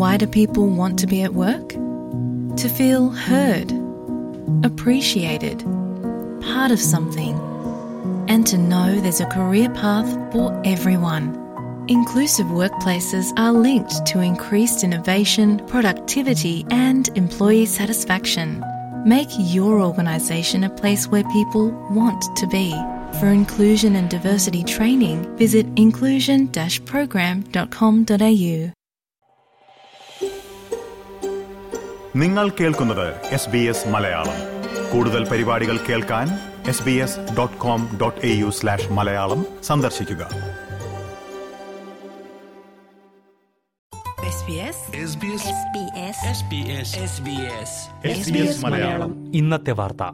Why do people want to be at work? To feel heard, appreciated, part of something, and to know there's a career path for everyone. Inclusive workplaces are linked to increased innovation, productivity, and employee satisfaction. Make your organisation a place where people want to be. For inclusion and diversity training, visit inclusion-program.com.au. നിങ്ങൾ കേൾക്കുന്നത് S B S Malayalam കൂടുതൽ പരിപാടികൾ കേൾക്കാൻ S B S dot com dot A U slash Malayalam സന്ദർശിക്കുക SBS SBS SBS SBS SBS SBS Malayalam ഇന്നത്തെ വാർത്ത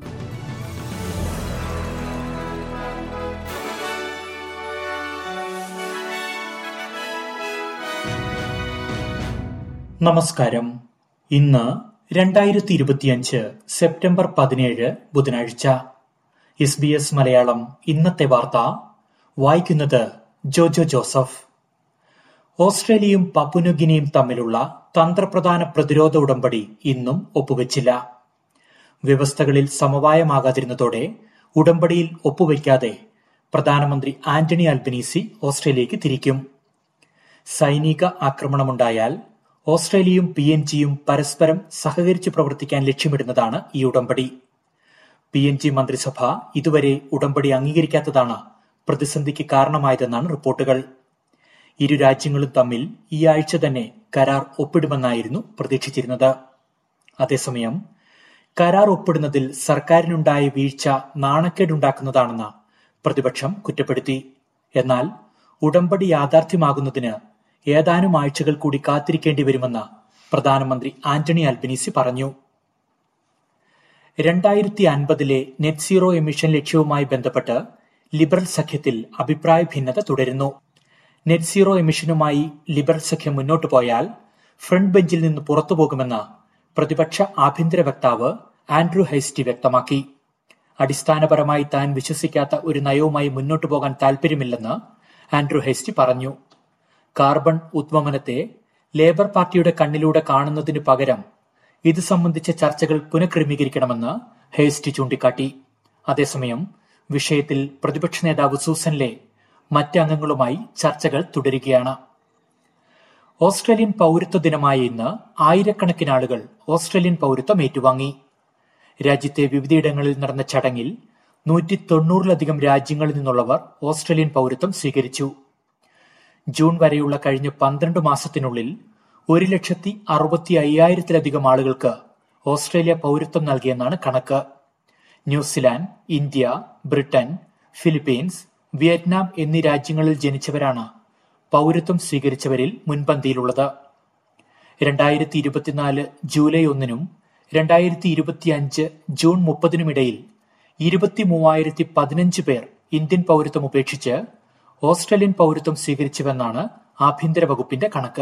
നമസ്കാരം ഇന്ന് രണ്ടായിരത്തി ഇരുപത്തിയഞ്ച് സെപ്റ്റംബർ പതിനേഴ് ബുധനാഴ്ച എസ് ബി എസ് മലയാളം ഇന്നത്തെ വാർത്ത വായിക്കുന്നത് ജോജോ ജോസഫ് ഓസ്ട്രേലിയയും പപ്പുനുഗിനിയും തമ്മിലുള്ള തന്ത്രപ്രധാന പ്രതിരോധ ഉടമ്പടി ഇന്നും ഒപ്പുവെച്ചില്ല വ്യവസ്ഥകളിൽ സമവായമാകാതിരുന്നതോടെ ഉടമ്പടിയിൽ ഒപ്പുവെക്കാതെ പ്രധാനമന്ത്രി ആന്റണി അൽബനീസി ഓസ്ട്രേലിയക്ക് തിരിക്കും സൈനിക ആക്രമണമുണ്ടായാൽ ഓസ്ട്രേലിയയും പി എൻ ജിയും പരസ്പരം സഹകരിച്ചു പ്രവർത്തിക്കാൻ ലക്ഷ്യമിടുന്നതാണ് ഈ ഉടമ്പടി പി എൻ ജി മന്ത്രിസഭ ഇതുവരെ ഉടമ്പടി അംഗീകരിക്കാത്തതാണ് പ്രതിസന്ധിക്ക് കാരണമായതെന്നാണ് റിപ്പോർട്ടുകൾ ഇരു രാജ്യങ്ങളും തമ്മിൽ ഈ ആഴ്ച തന്നെ കരാർ ഒപ്പിടുമെന്നായിരുന്നു പ്രതീക്ഷിച്ചിരുന്നത് അതേസമയം കരാർ ഒപ്പിടുന്നതിൽ സർക്കാരിനുണ്ടായ വീഴ്ച നാണക്കേടുണ്ടാക്കുന്നതാണെന്ന് പ്രതിപക്ഷം കുറ്റപ്പെടുത്തി എന്നാൽ ഉടമ്പടി യാഥാർത്ഥ്യമാകുന്നതിന് ഏതാനും ആഴ്ചകൾ കൂടി കാത്തിരിക്കേണ്ടി വരുമെന്ന് പ്രധാനമന്ത്രി ആന്റണി അൽബനീസി പറഞ്ഞു രണ്ടായിരത്തി അൻപതിലെ നെറ്റ് സീറോ എമിഷൻ ലക്ഷ്യവുമായി ബന്ധപ്പെട്ട് ലിബറൽ സഖ്യത്തിൽ അഭിപ്രായ ഭിന്നത തുടരുന്നു നെറ്റ് സീറോ എമിഷനുമായി ലിബറൽ സഖ്യം മുന്നോട്ടു പോയാൽ ഫ്രണ്ട് ബെഞ്ചിൽ നിന്ന് പുറത്തു പോകുമെന്ന് പ്രതിപക്ഷ ആഭ്യന്തര വക്താവ് ആൻഡ്രൂ ഹൈസ്റ്റി വ്യക്തമാക്കി അടിസ്ഥാനപരമായി താൻ വിശ്വസിക്കാത്ത ഒരു നയവുമായി മുന്നോട്ടു പോകാൻ താൽപര്യമില്ലെന്ന് ആൻഡ്രൂ ഹൈസ്റ്റി പറഞ്ഞു കാർബൺ ഉദ്വമനത്തെ ലേബർ പാർട്ടിയുടെ കണ്ണിലൂടെ കാണുന്നതിനു പകരം ഇത് സംബന്ധിച്ച ചർച്ചകൾ പുനഃക്രമീകരിക്കണമെന്ന് ഹേസ്റ്റി ചൂണ്ടിക്കാട്ടി അതേസമയം വിഷയത്തിൽ പ്രതിപക്ഷ നേതാവ് സൂസൻ ലേ മറ്റ് അംഗങ്ങളുമായി ചർച്ചകൾ തുടരുകയാണ് ഓസ്ട്രേലിയൻ പൌരത്വ ദിനമായ ഇന്ന് ആയിരക്കണക്കിന് ആളുകൾ ഓസ്ട്രേലിയൻ പൌരത്വം ഏറ്റുവാങ്ങി രാജ്യത്തെ വിവിധയിടങ്ങളിൽ നടന്ന ചടങ്ങിൽ നൂറ്റി തൊണ്ണൂറിലധികം രാജ്യങ്ങളിൽ നിന്നുള്ളവർ ഓസ്ട്രേലിയൻ പൌരത്വം സ്വീകരിച്ചു ജൂൺ വരെയുള്ള കഴിഞ്ഞ പന്ത്രണ്ട് മാസത്തിനുള്ളിൽ ഒരു ലക്ഷത്തി അറുപത്തി അയ്യായിരത്തിലധികം ആളുകൾക്ക് ഓസ്ട്രേലിയ പൌരത്വം നൽകിയെന്നാണ് കണക്ക് New Zealand India Britain Philippines Vietnam എന്നീ രാജ്യങ്ങളിൽ ജനിച്ചവരാണ് പൌരത്വം സ്വീകരിച്ചവരിൽ മുൻപന്തിയിലുള്ളത് രണ്ടായിരത്തി ഇരുപത്തിനാല് ജൂലൈ ഒന്നിനും രണ്ടായിരത്തി ഇരുപത്തിയഞ്ച് ജൂൺ മുപ്പതിനുമിടയിൽ ഇരുപത്തി മൂവായിരത്തി പതിനഞ്ച് പേർ ഇന്ത്യൻ പൌരത്വം ഉപേക്ഷിച്ച് ഓസ്ട്രേലിയൻ പൌരത്വം സ്വീകരിച്ചുവെന്നാണ് ആഭ്യന്തര വകുപ്പിന്റെ കണക്ക്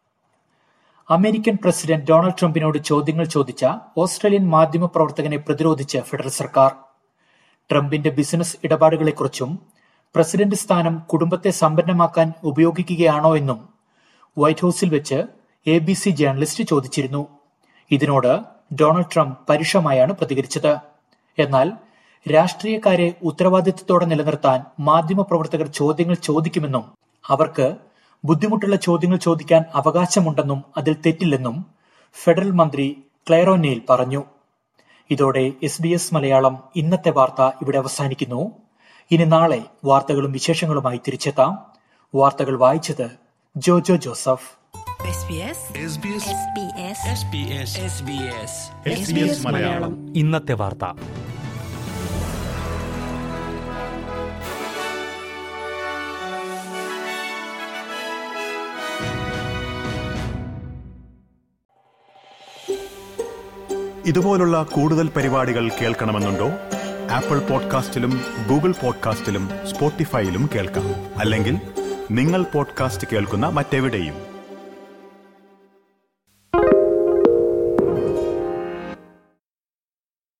അമേരിക്കൻ പ്രസിഡന്റ് ഡൊണാൾഡ് ട്രംപിനോട് ചോദ്യങ്ങൾ ചോദിച്ച ഓസ്ട്രേലിയൻ മാധ്യമ പ്രവർത്തകനെ പ്രതിരോധിച്ച് ഫെഡറൽ സർക്കാർ ട്രംപിന്റെ ബിസിനസ് ഇടപാടുകളെക്കുറിച്ചും പ്രസിഡന്റ് സ്ഥാനം കുടുംബത്തെ സമ്പന്നമാക്കാൻ ഉപയോഗിക്കുകയാണോ എന്നും വൈറ്റ് ഹൌസിൽ വെച്ച് എ ബി സി ജേർണലിസ്റ്റ് ചോദിച്ചിരുന്നു ഇതിനോട് ഡൊണാൾഡ് ട്രംപ് പരുഷമായാണ് പ്രതികരിച്ചത് എന്നാൽ രാഷ്ട്രീയക്കാരെ ഉത്തരവാദിത്വത്തോടെ നിലനിർത്താൻ മാധ്യമപ്രവർത്തകർ ചോദ്യങ്ങൾ ചോദിക്കുമെന്നും അവർക്ക് ബുദ്ധിമുട്ടുള്ള ചോദ്യങ്ങൾ ചോദിക്കാൻ അവകാശമുണ്ടെന്നും അതിൽ തെറ്റില്ലെന്നും ഫെഡറൽ മന്ത്രി ക്ലെയറോനെയിൽ പറഞ്ഞു ഇതോടെ എസ് ബി എസ് മലയാളം ഇന്നത്തെ വാർത്ത ഇവിടെ അവസാനിക്കുന്നു ഇനി നാളെ വാർത്തകളും വിശേഷങ്ങളുമായി തിരിച്ചെത്താം വാർത്തകൾ വായിച്ചത് Jojo Joseph SBS SBS SBS SBS SBS SBS Malayalam ഇന്നത്തെ വാർത്ത ഇതുപോലുള്ള കൂടുതൽ പരിപാടികൾ കേൾക്കണമെന്നുണ്ടോ ആപ്പിൾ പോഡ്കാസ്റ്റിലും ഗൂഗിൾ പോഡ്കാസ്റ്റിലും സ്പോട്ടിഫൈയിലും കേൾക്കാം അല്ലെങ്കിൽ നിങ്ങൾ പോഡ്കാസ്റ്റ് കേൾക്കുന്ന മറ്റെവിടെയും